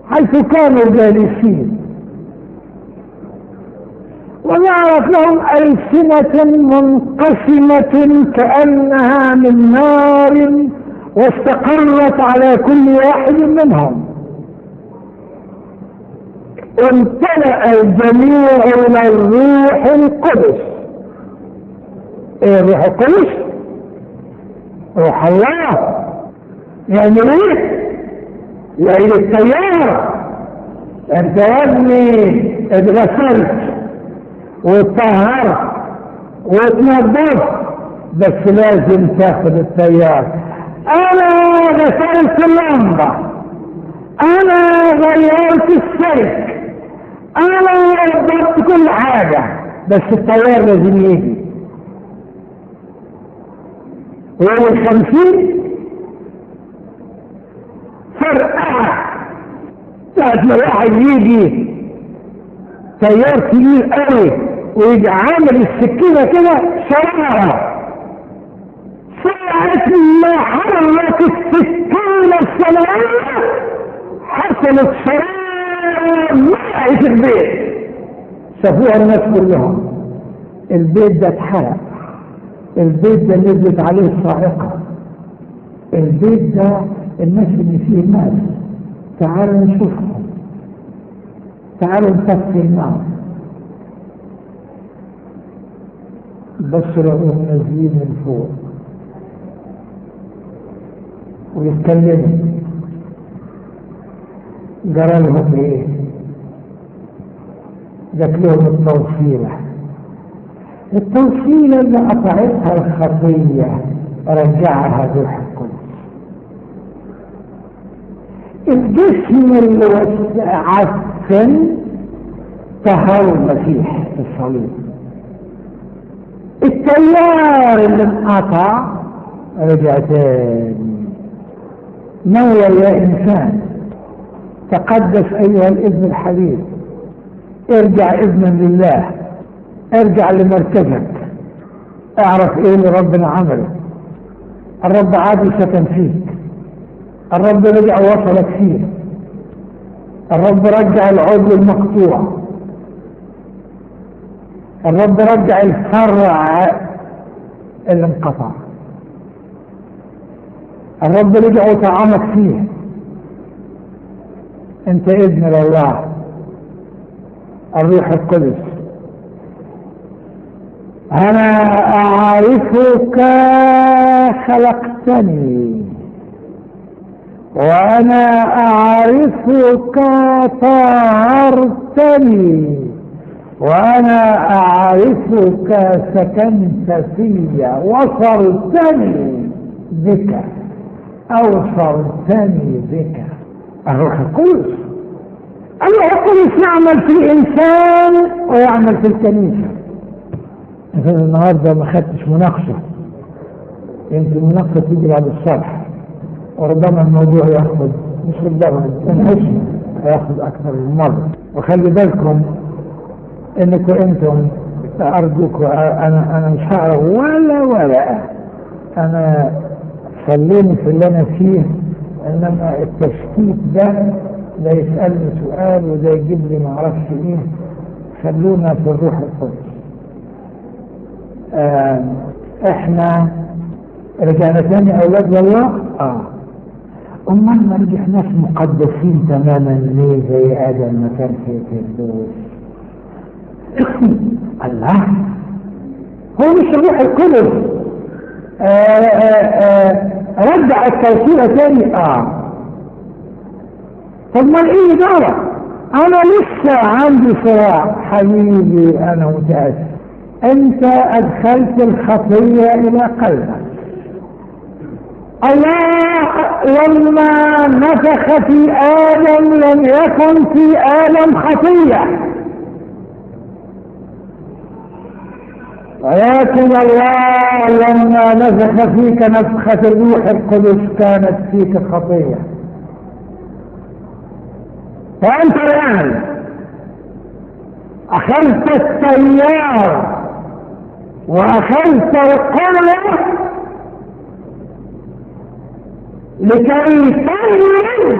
حيث كانوا جالسين وجعلت لهم ألسنة منقسمة كأنها من نار واستقرت على كل واحد منهم وامتلأ الجميع إلى الروح القدس ايه الروح القدس روح الله يعني ايه يعني التيار انت يا ابني اتغسلت واتطهرت واتنضفت بس لازم تاخد التيار انا غسلت اللمبه انا غيرت السلك انا وضبت كل حاجه بس التيار لازم يجي يوم الخمسين فرقعة ساعة ما واحد يجي تيار كبير قوي ويجي عامل السكينة كده شرارة ساعة ما حرك السكينة السماوية حصلت شرارة ملأت البيت شافوها الناس كلهم البيت ده اتحرق البيت ده نزلت عليه الصاعقة البيت ده الناس اللي فيه مات تعالوا نشوفهم تعالوا نطفي النار بس لقوهم نازلين من فوق ويتكلموا جرى لهم ايه جات لهم التوصيله التوصيله اللي قطعتها الخطيه رجعها روح القدس الجسم اللي عفن طهر المسيح في الصليب التيار اللي انقطع رجع تاني نوّر يا انسان تقدس ايها الابن الحبيب ارجع ابنا لله ارجع لمركزك اعرف ايه اللي ربنا عمله الرب عادي سكن فيك الرب رجع وصلك فيه الرب رجع العضو المقطوع الرب رجع الفرع اللي انقطع الرب رجع وطعمك فيه انت ابن لله الروح القدس انا اعرفك خلقتني وانا اعرفك طهرتني وانا اعرفك سكنت في وصلتني بك اوصلتني بك الروح القدس الروح القدس يعمل في الانسان ويعمل في الكنيسه مثلا النهارده ما خدتش مناقشه يمكن المناقشه تيجي بعد الصبح وربما الموضوع ياخذ مش ربما تنحش هياخذ اكثر من مره وخلي بالكم انكم انتم ارجوكم انا انا مش هعرف ولا ولا انا خليني في اللي انا فيه انما التشتيت ده ده يسالني سؤال وده يجيب لي ما اعرفش ايه خلونا في الروح القدس آه احنا رجعنا تاني اولاد الله اه امال ما رجعناش مقدسين تماما ليه زي ادم ما كان في الفردوس الله هو مش الروح القدس آه آه آه رجع التوصيله تاني اه طب ما ايه دعوه انا لسه عندي صراع حبيبي انا متاسف انت ادخلت الخطيه الى قلبك الله لما نفخ في ادم لم يكن في ادم خطيه ولكن الله لما نفخ فيك نفخة الروح القدس كانت فيك خطية فأنت الآن أخذت التيار وأخذت القوة لكي تولد